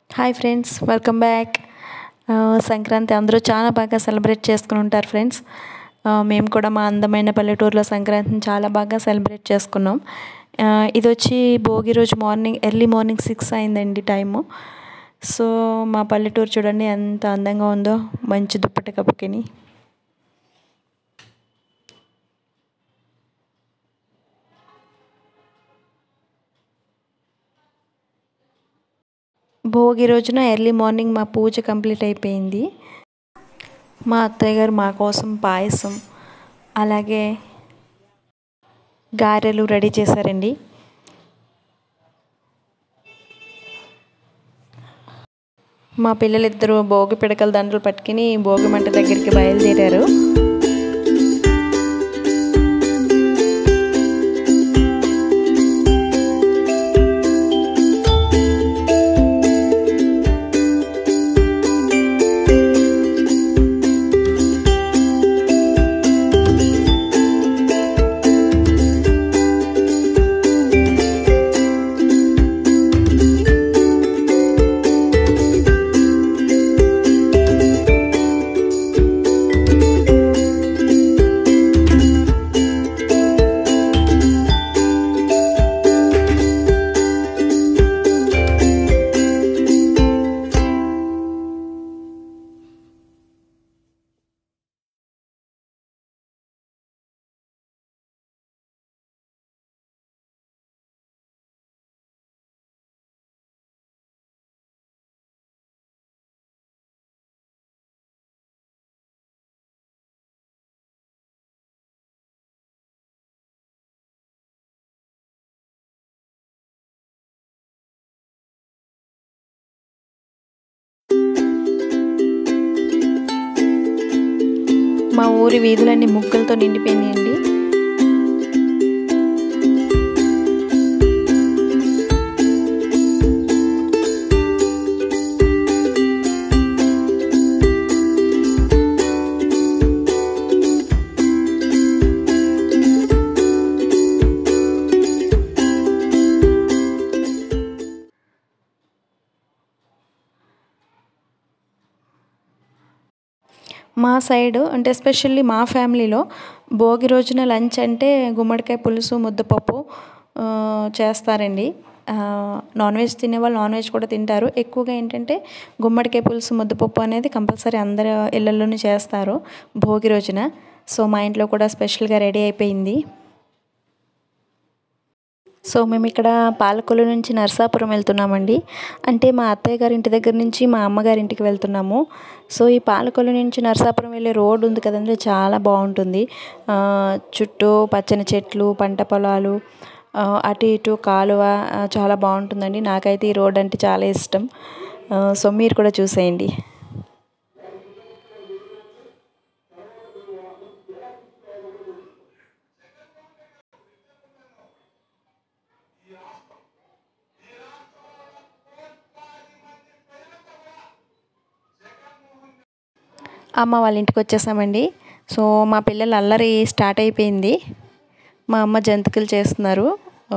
hi friends welcome back Sankranti అందరూ చాలా బాగా సెలబ్రేట్ చేసుకుని ఉంటారు ఫ్రెండ్స్ మేము కూడా మా అందమైన పల్లెటూరులో సంక్రాంతిని చాలా బాగా సెలబ్రేట్ చేసుకున్నాం ఆ, ఇది వచ్చి భోగి రోజు మార్నింగ్ ఎర్లీ మార్నింగ్ సిక్స్ అయిందండి టైము సో మా పల్లెటూరు చూడండి ఎంత అందంగా ఉందో మంచి దుప్పటి కప్పుకొని భోగి రోజున ఎర్లీ మార్నింగ్ మా పూజ కంప్లీట్ అయిపోయింది మా అత్తయ్య గారు మా కోసం పాయసం అలాగే గారెలు రెడీ చేశారండి మా పిల్లలిద్దరూ భోగి పిడకల దండలు పట్టుకుని భోగి మంట దగ్గరికి బయలుదేరారు మా ఊరి వీధులన్నీ ముగ్గులతో నిండిపోయినాయండి మా సైడ్ అంటే ఎస్పెషల్లీ మా ఫ్యామిలీలో భోగి రోజున లంచ్ అంటే గుమ్మడికాయ పులుసు ముద్దపప్పు ఆ, చేస్తారండి ఆ, నాన్ వెజ్ తినేవాళ్ళు నాన్ వెజ్ కూడా తింటారు ఎక్కువగా ఏంటంటే గుమ్మడికాయ పులుసు ముద్దపప్పు అనేది కంపల్సరీ అందరు ఇళ్ళల్లోనూ చేస్తారు భోగి రోజున సో మా ఇంట్లో కూడా స్పెషల్గా రెడీ అయిపోయింది సో మేము ఇక్కడ పాలకొల్లు నుంచి నరసాపురం వెళ్తున్నామండి అంటే మా అత్తయ్య గారి ఇంటి దగ్గర నుంచి మా అమ్మగారి ఇంటికి వెళ్తున్నాము సో ఈ పాలకొల్లు నుంచి నరసాపురం వెళ్ళే రోడ్ ఉంది కదండి చాలా బాగుంటుంది ఆ, చుట్టూ పచ్చని చెట్లు పంట పొలాలు ఆ, అటు ఇటు కాలువ ఆ, చాలా బాగుంటుందండి నాకైతే ఈ రోడ్ అంటే చాలా ఇష్టం ఆ, సో మీరు కూడా చూసేయండి అమ్మ వాళ్ళ ఇంటికి వచ్చేసామండి సో మా పిల్లలు అల్లరి స్టార్ట్ అయిపోయింది మా అమ్మ జంతికలు చేస్తున్నారు ఆ,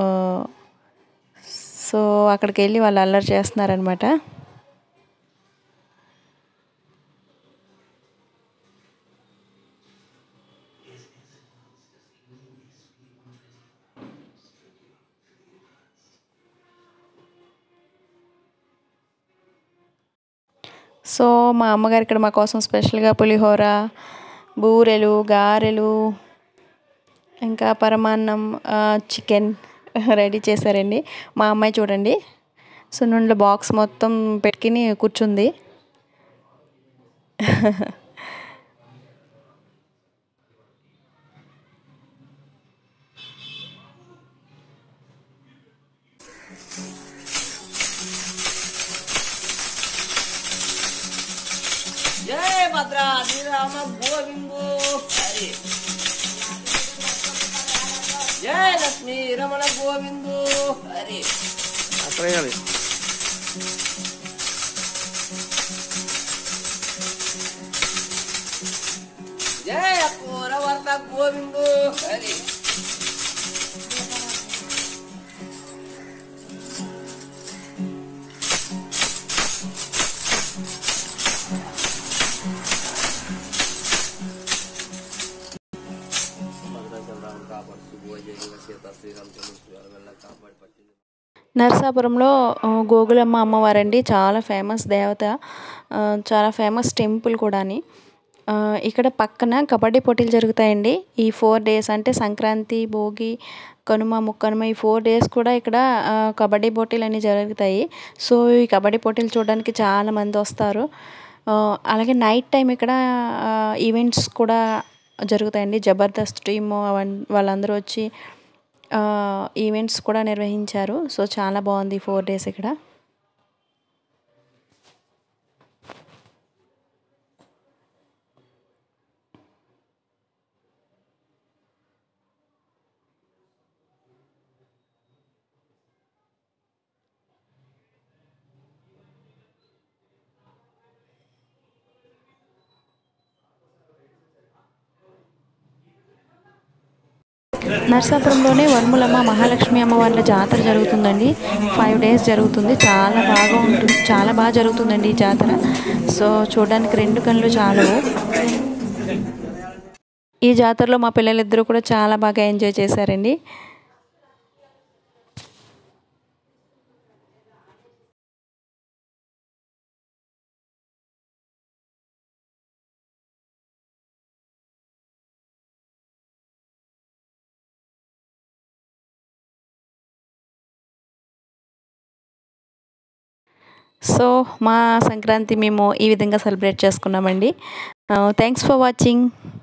సో అక్కడికి వెళ్ళి వాళ్ళు అల్లరి చేస్తున్నారనమాట సో మా అమ్మగారు ఇక్కడ మా కోసం స్పెషల్గా పులిహోర బూరెలు గారెలు ఇంకా పరమాన్నం ఆ, చికెన్ రెడీ చేశారండి మా అమ్మాయి చూడండి సున్నుండ్ల బాక్స్ మొత్తం పెట్టుకుని కూర్చుంది జయ భద్రా శ్రీరామ గోవిందు హరి జయ లక్ష్మీ రమణ గోవిందు హరి అక్కడ వేయాలి జయ పూరవర్త గోవిందు హరి నరసాపురంలో ఆ, గోగులమ్మ అమ్మవారండి చాలా ఫేమస్ దేవత ఆ, చాలా ఫేమస్ టెంపుల్ కూడాని ఆ, ఇక్కడ పక్కన కబడ్డీ పోటీలు జరుగుతాయండి ఈ ఫోర్ డేస్ అంటే సంక్రాంతి భోగి కనుమ ముక్కనుమ ఈ ఫోర్ డేస్ కూడా ఇక్కడ ఆ, కబడ్డీ పోటీలు అన్నీ జరుగుతాయి సో ఈ కబడ్డీ పోటీలు చూడడానికి చాలా మంది వస్తారు ఆ, అలాగే నైట్ టైం ఇక్కడ ఈవెంట్స్ కూడా జరుగుతాయండి జబర్దస్త్ టీమ్ వాళ్ళందరూ వచ్చి ఈవెంట్స్ కూడా నిర్వహించారు సో చాలా బాగుంది ఫోర్ డేస్ ఇక్కడ నరసాపురంలోనే వన్ములమ్మ మహాలక్ష్మి అమ్మవార్ల జాతర జరుగుతుందండి ఫైవ్ డేస్ జరుగుతుంది చాలా బాగా ఉంటుంది చాలా బాగా జరుగుతుందండి ఈ జాతర సో చూడడానికి రెండు కళ్ళు చాలవు ఈ జాతరలో మా పిల్లలిద్దరూ కూడా చాలా బాగా ఎంజాయ్ చేశారండి సో మా సంక్రాంతి మేము ఈ విధంగా సెలబ్రేట్ చేసుకున్నామండి థ్యాంక్స్ ఫర్ వాచింగ్